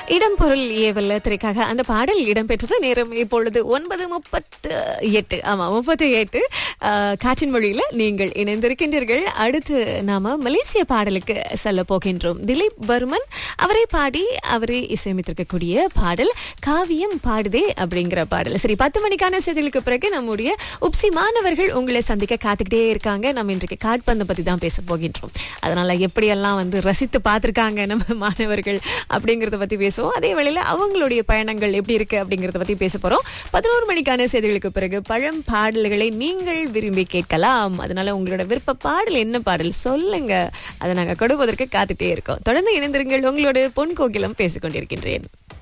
இடம் பொருள் ஏவல்ல திரைக்காக அந்த பாடல் இடம்பெற்றது நேரம் இப்பொழுது ஒன்பது முப்பத்து எட்டு ஆமா முப்பத்தி எட்டு ஆஹ், காற்றின் மொழியில நீங்கள் இணைந்திருக்கின்றீர்கள் அடுத்து நாம மலேசிய பாடலுக்கு செல்ல போகின்றோம் திலீப் வர்மன் அவரை பாடி அவரே இசையமைத்திருக்கக்கூடிய பாடல் காவியம் பாடுதே அப்படிங்கிற பாடல் சரி பத்து மணிக்கான செய்திகளுக்கு பிறகு நம்முடைய உப்சி மாணவர்கள் உங்களை சந்திக்க காத்துக்கிட்டே இருக்காங்க நம்ம இன்றைக்கு காட்பந்து பத்தி தான் பேச போகின்றோம் அதனால எப்படியெல்லாம் வந்து ரசித்து பார்த்திருக்காங்க நம்ம மாணவர்கள் அப்படிங்கறத பத்தி பேசுவோம் அதே வேளையில அவங்களுடைய பயணங்கள் எப்படி இருக்கு அப்படிங்கறத பத்தி பேச போறோம் பதினோரு மணிக்கான செய்திகளுக்கு பிறகு பழம் பாடல்களை நீங்கள் விரும்பி கேட்கலாம் அதனால உங்களோட விருப்ப பாடல் என்ன பாடல் சொல்லுங்க அதை நாங்க கொடுப்பதற்கு காத்துட்டே இருக்கோம் தொடர்ந்து இணைந்திருங்கள் உங்களோட பொன் கோகிலம் பேசிக் கொண்டிருக்கின்றேன்